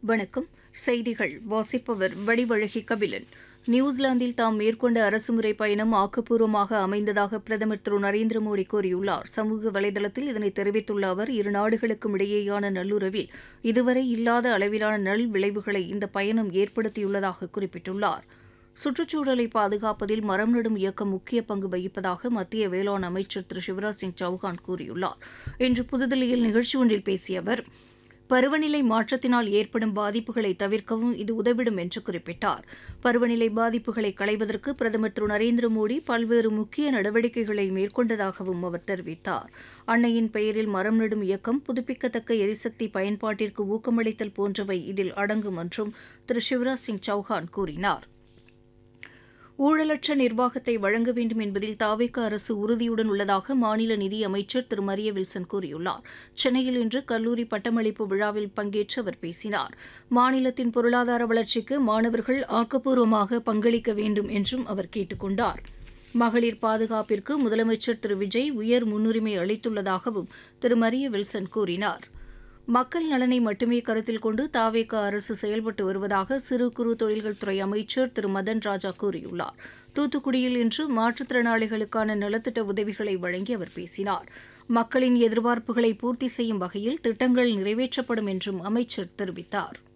வணக்கம் செய்திகள் வாசிப்பவர் வடிவழகி கபிலன் நியூசிலாந்தில் தாம் மேற்கொண்ட அரசுமுறை பயணம் ஆக்கப்பூர்வமாக அமைந்ததாக பிரதமர் திரு நரேந்திர மோடி கூறியுள்ளார் சமூக வலைதளத்தில் இதனை தெரிவித்துள்ள அவர் இரு நாடுகளுக்கும் இடையேயான நல்லுறவில் இதுவரை இல்லாத அளவிலான நல் விளைவுகளை இந்த பயணம் ஏற்படுத்தியுள்ளதாக குறிப்பிட்டுள்ளார் சுற்றுச்சூழலை பாதுகாப்பதில் மரம் நடும் இயக்கம் முக்கிய பங்கு வகிப்பதாக மத்திய வேளாண் அமைச்சர் திரு சிவராஜ் சிங் சௌஹான் கூறியுள்ளார் இன்று புதுதில்லியில் நிகழ்ச்சி ஒன்றில் பேசிய அவர் பருவநிலை மாற்றத்தினால் ஏற்படும் பாதிப்புகளை தவிர்க்கவும் இது உதவிடும் என்று குறிப்பிட்டார் பருவநிலை பாதிப்புகளை களைவதற்கு பிரதமர் திரு நரேந்திர மோடி பல்வேறு முக்கிய நடவடிக்கைகளை மேற்கொண்டதாகவும் அவர் தெரிவித்தார் அன்னையின் பெயரில் மரம் நடும் இயக்கம் புதுப்பிக்கத்தக்க எரிசக்தி பயன்பாட்டிற்கு ஊக்கமளித்தல் போன்றவை இதில் அடங்கும் என்றும் திரு சிவராஜ் சிங் சௌஹான் கூறினார் ஊழலற்ற நிர்வாகத்தை வழங்க வேண்டும் என்பதில் தாவேக அரசு உறுதியுடன் உள்ளதாக மாநில நிதி அமைச்சர் திரு மரிய வில்சன் கூறியுள்ளார் சென்னையில் இன்று கல்லூரி பட்டமளிப்பு விழாவில் பங்கேற்று அவர் பேசினார் மாநிலத்தின் பொருளாதார வளர்ச்சிக்கு மாணவர்கள் ஆக்கப்பூர்வமாக பங்களிக்க வேண்டும் என்றும் அவர் கேட்டுக் கொண்டார் மகளிர் பாதுகாப்பிற்கு முதலமைச்சர் திரு விஜய் உயர் முன்னுரிமை அளித்துள்ளதாகவும் திரு மரிய வில்சன் கூறினார் மக்கள் நலனை மட்டுமே கருத்தில் கொண்டு தாவேக அரசு செயல்பட்டு வருவதாக சிறு குறு தொழில்கள் துறை அமைச்சர் திரு மதன் ராஜா கூறியுள்ளார் தூத்துக்குடியில் இன்று மாற்றுத்திறனாளிகளுக்கான நலத்திட்ட உதவிகளை வழங்கி அவர் பேசினார் மக்களின் எதிர்பார்ப்புகளை பூர்த்தி செய்யும் வகையில் திட்டங்கள் நிறைவேற்றப்படும் என்றும் அமைச்சர் தெரிவித்தார்